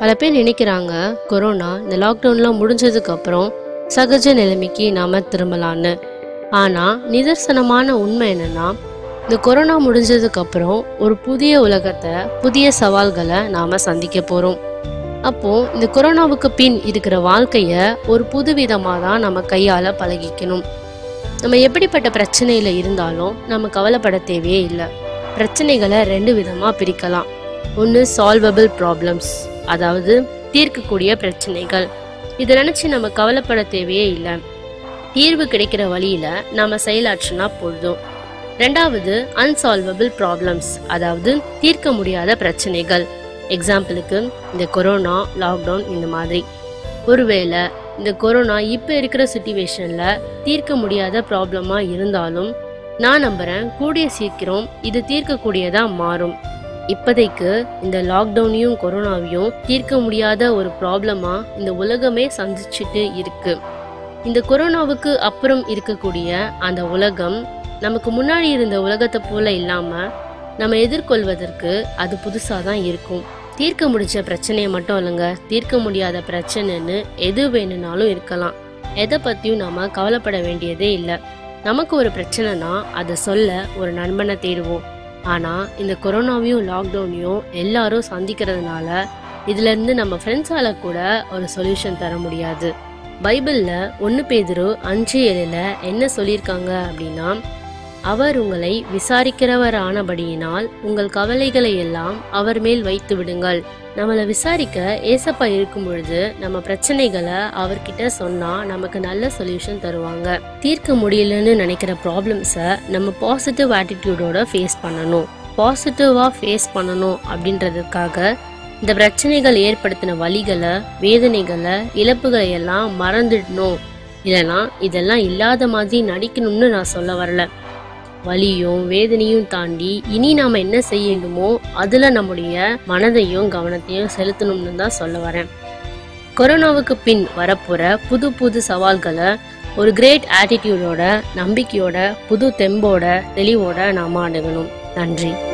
பல பேர் நினைக்கிறாங்க கொரோனா இந்த லாக்டவுன்லாம் முடிஞ்சதுக்கு அப்புறம் சகஜ நிலைமைக்கு நாம திரும்பலான்னு ஆனா நிதர்சனமான உண்மை என்னன்னா இந்த கொரோனா முடிஞ்சதுக்கு அப்புறம் ஒரு புதிய உலகத்தை புதிய சவால்களை நாம சந்திக்க போறோம் அப்போ இந்த கொரோனாவுக்கு பின் இருக்கிற வாழ்க்கைய ஒரு புது விதமா தான் நம்ம கையால பழகிக்கணும் நம்ம எப்படிப்பட்ட பிரச்சனையில இருந்தாலும் நம்ம கவலைப்பட தேவையே இல்லை பிரச்சனைகளை ரெண்டு விதமா பிரிக்கலாம் ஒன்று சால்வபிள் ப்ராப்ளம்ஸ் அதாவது தீர்க்கக்கூடிய பிரச்சனைகள் இதை நினச்சி நம்ம கவலைப்பட தேவையே இல்லை தீர்வு கிடைக்கிற வழியில நாம செயலாற்றினா போதும் ரெண்டாவது அன்சால்வபிள் ப்ராப்ளம்ஸ் அதாவது தீர்க்க முடியாத பிரச்சனைகள் எக்ஸாம்பிளுக்கு இந்த கொரோனா லாக்டவுன் இந்த மாதிரி ஒருவேளை இந்த கொரோனா இப்போ இருக்கிற சுச்சுவேஷனில் தீர்க்க முடியாத ப்ராப்ளமாக இருந்தாலும் நான் நம்புகிறேன் கூடிய சீக்கிரம் இது தீர்க்கக்கூடியதாக மாறும் இப்போதைக்கு இந்த லாக்டவுனையும் கொரோனாவையும் தீர்க்க முடியாத ஒரு ப்ராப்ளமாக இந்த உலகமே சந்திச்சுட்டு இருக்கு இந்த கொரோனாவுக்கு அப்புறம் இருக்கக்கூடிய அந்த உலகம் நமக்கு முன்னாடி இருந்த உலகத்தை போல இல்லாமல் நம்ம எதிர்கொள்வதற்கு அது புதுசாக தான் இருக்கும் தீர்க்க முடிச்ச பிரச்சனையை மட்டும் இல்லைங்க தீர்க்க முடியாத பிரச்சனைன்னு எது வேணும்னாலும் இருக்கலாம் எதை பற்றியும் நாம கவலைப்பட வேண்டியதே இல்லை நமக்கு ஒரு பிரச்சனைனா அதை சொல்ல ஒரு நண்பனை தேடுவோம் ஆனால் இந்த கொரோனாவையும் லாக்டவுனையும் எல்லாரும் சந்திக்கிறதுனால இதுலேருந்து நம்ம ஃப்ரெண்ட்ஸால கூட ஒரு சொல்யூஷன் தர முடியாது பைபிளில் ஒன்று பேதுரு அஞ்சு ஏழில் என்ன சொல்லியிருக்காங்க அப்படின்னா அவர் உங்களை விசாரிக்கிறவர் ஆனபடியினால் உங்கள் கவலைகளை எல்லாம் அவர் மேல் வைத்து விடுங்கள் நம்மளை விசாரிக்க ஏசப்பா இருக்கும் பொழுது நம்ம பிரச்சனைகளை அவர்கிட்ட சொன்னா நமக்கு நல்ல சொல்யூஷன் தருவாங்க தீர்க்க முடியலன்னு நினைக்கிற ப்ராப்ளம்ஸை நம்ம பாசிட்டிவ் ஆட்டிடியூடோட ஃபேஸ் பண்ணணும் பாசிட்டிவாக ஃபேஸ் பண்ணணும் அப்படின்றதுக்காக இந்த பிரச்சனைகள் ஏற்படுத்தின வலிகளை வேதனைகளை இழப்புகளை எல்லாம் மறந்துடணும் இல்லைனா இதெல்லாம் இல்லாத மாதிரி நடிக்கணும்னு நான் சொல்ல வரல வலியும் வேதனையும் தாண்டி இனி நாம என்ன செய்யணுமோ அதுல நம்முடைய மனதையும் கவனத்தையும் செலுத்தணும்னு தான் சொல்ல வரேன் கொரோனாவுக்கு பின் வரப்போற புது புது சவால்களை ஒரு கிரேட் ஆட்டிடியூடோட நம்பிக்கையோட புது தெம்போட தெளிவோட நாம அணுகணும் நன்றி